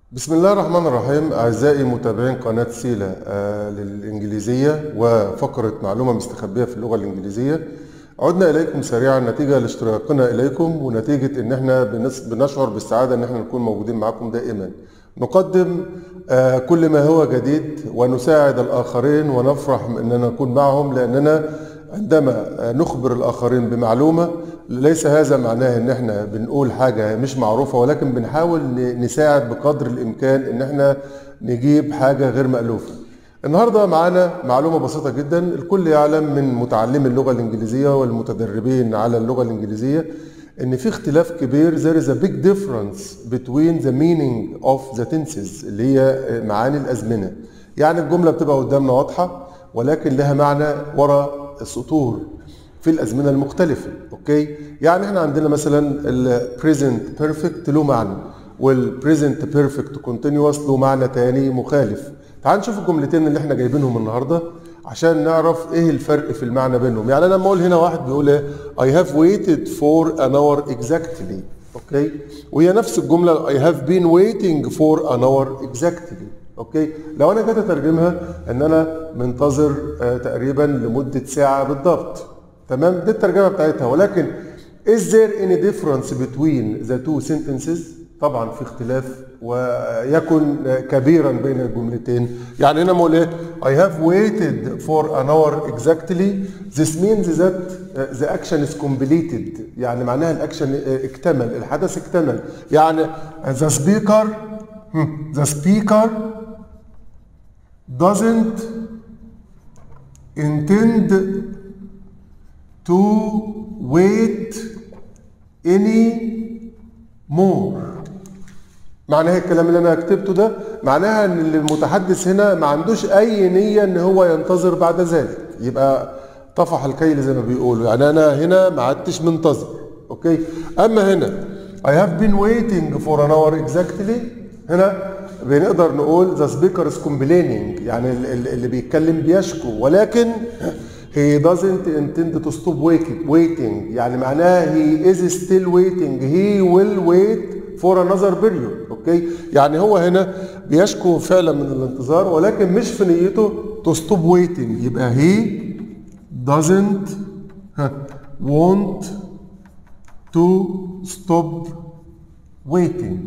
بسم الله الرحمن الرحيم أعزائي متابعين قناة سيلا آه، للإنجليزية وفقرة معلومة مستخبية في اللغة الإنجليزية عدنا إليكم سريعا نتيجة لاشتراكنا إليكم ونتيجة إن إحنا بنس- بنشعر بالسعادة إن إحنا نكون موجودين معكم دائما نقدم آه، كل ما هو جديد ونساعد الآخرين ونفرح إننا نكون معهم لأننا عندما نخبر الآخرين بمعلومة ليس هذا معناه ان احنا بنقول حاجة مش معروفة ولكن بنحاول ن- نساعد بقدر الامكان ان احنا نجيب حاجة غير مألوفة النهاردة معانا معلومة بسيطة جدا الكل يعلم من متعلمي اللغة الانجليزية والمتدربين على اللغة الانجليزية ان في اختلاف كبير there is a big difference between the meaning of the tenses اللي هي معاني الازمنة يعني الجملة بتبقى قدامنا واضحة ولكن لها معنى وراء السطور في الازمنه المختلفه اوكي يعني احنا عندنا مثلا البريزنت بيرفكت له معنى والبريزنت بيرفكت كونتينوس له معنى تاني مخالف تعال نشوف الجملتين اللي احنا جايبينهم النهارده عشان نعرف ايه الفرق في المعنى بينهم يعني انا لما اقول هنا واحد بيقول ايه I have waited for an hour exactly اوكي وهي نفس الجمله I have been waiting for an hour exactly اوكي لو انا جيت اترجمها ان انا منتظر آه تقريبا لمده ساعه بالضبط تمام دي الترجمه بتاعتها ولكن is there any difference between the two sentences طبعا في اختلاف ويكن كبيرا بين الجملتين يعني هنا بقول ايه I have waited for an hour exactly this means that uh, the action is completed يعني معناها الاكشن اكتمل الحدث اكتمل يعني the speaker hmm, the speaker doesn't intend to wait any more معناها الكلام اللي انا كتبته ده معناها ان المتحدث هنا ما عندوش اي نيه ان هو ينتظر بعد ذلك يبقى طفح الكيل زي ما بيقولوا يعني انا هنا ما عدتش منتظر اوكي اما هنا I have been waiting for an hour exactly هنا بنقدر نقول the speaker is complaining يعني ال- ال- اللي بيتكلم بيشكو ولكن he doesn't intend to stop waiting, waiting يعني معناها he is still waiting he will wait for another period اوكي يعني هو هنا بيشكو فعلا من الانتظار ولكن مش في نيته to stop waiting يبقى he doesn't want to stop waiting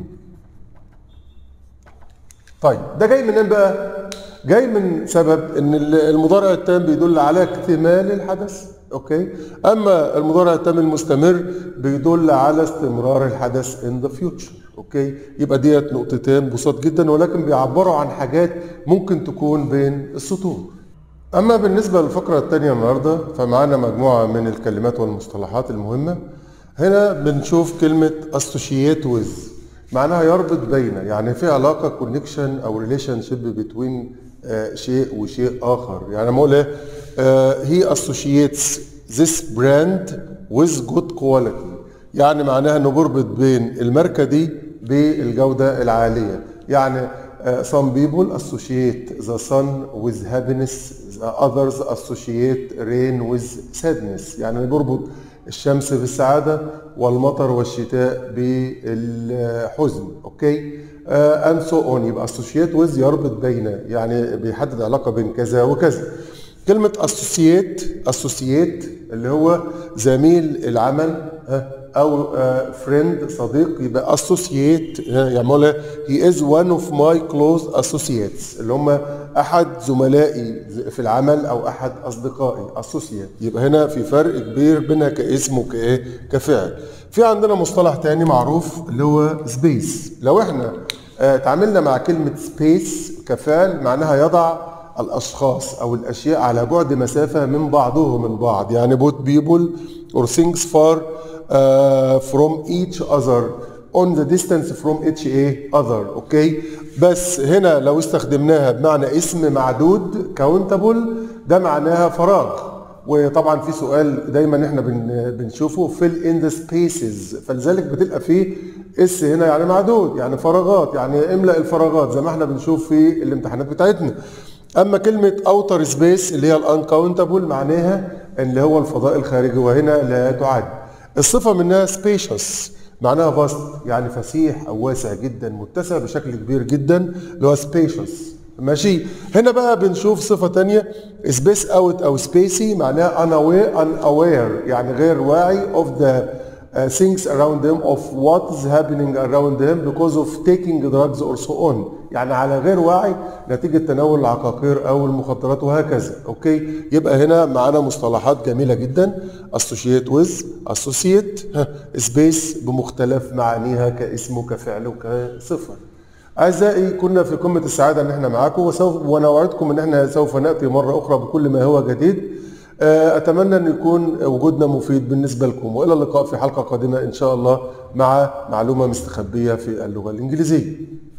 طيب ده جاي منين بقى؟ جاي من سبب ان المضارع التام بيدل على اكتمال الحدث اوكي اما المضارع التام المستمر بيدل على استمرار الحدث in the future اوكي يبقى ديت نقطتين بساط جدا ولكن بيعبروا عن حاجات ممكن تكون بين السطور اما بالنسبه للفقره الثانيه النهارده فمعانا مجموعه من الكلمات والمصطلحات المهمه هنا بنشوف كلمه associate with معناها يربط بين يعني في علاقه كونكشن او ريليشن شيب بتوين شيء وشيء اخر يعني لما اقول ايه هي associates this brand with good quality يعني معناها انه بربط بين الماركه دي بالجوده العاليه يعني uh, some people associate the sun with happiness the others associate rain with sadness يعني بربط الشمس بالسعادة والمطر والشتاء بالحزن اوكي اند سو اون يبقى associate with يربط بين يعني بيحدد علاقة بين كذا وكذا كلمة associate associate اللي هو زميل العمل ها، او فريند صديق يبقى associate ها، يعملها he is one of my close associates اللي هم احد زملائي في العمل او احد اصدقائي associate يبقى هنا في فرق كبير بينها كاسم وكايه كفعل في عندنا مصطلح تاني معروف اللي هو سبيس لو احنا آه، تعاملنا مع كلمة سبيس كفعل معناها يضع الاشخاص او الاشياء على بعد مسافه من بعضهم من بعض يعني both people or things far uh, from each other on the distance from each a other اوكي بس هنا لو استخدمناها بمعنى اسم معدود countable ده معناها فراغ وطبعا في سؤال دايما احنا بن بنشوفه fill in the spaces فلذلك بتلقى فيه اس هنا يعني معدود يعني فراغات يعني املأ الفراغات زي ما احنا بنشوف في الامتحانات بتاعتنا اما كلمه اوتر سبيس اللي هي الانكاونتابل معناها اللي هو الفضاء الخارجي وهنا لا تعد الصفه منها spacious معناها فاست يعني فسيح او واسع جدا متسع بشكل كبير جدا اللي هو spacious ماشي هنا بقى بنشوف صفة تانية space out او spacey معناها unaware, unaware يعني غير واعي of the uh, things around them of what is happening around them because of taking drugs or so on يعني على غير وعي نتيجة تناول العقاقير أو المخدرات وهكذا أوكي يبقى هنا معانا مصطلحات جميلة جدا associate with associate ها، space بمختلف معانيها كاسم وكفعل وكصفة أعزائي كنا في قمة السعادة إن إحنا معاكم وسوف ونوعدكم إن إحنا سوف نأتي مرة أخرى بكل ما هو جديد آه، أتمنى أن يكون وجودنا مفيد بالنسبة لكم وإلى اللقاء في حلقة قادمة إن شاء الله مع معلومة مستخبية في اللغة الإنجليزية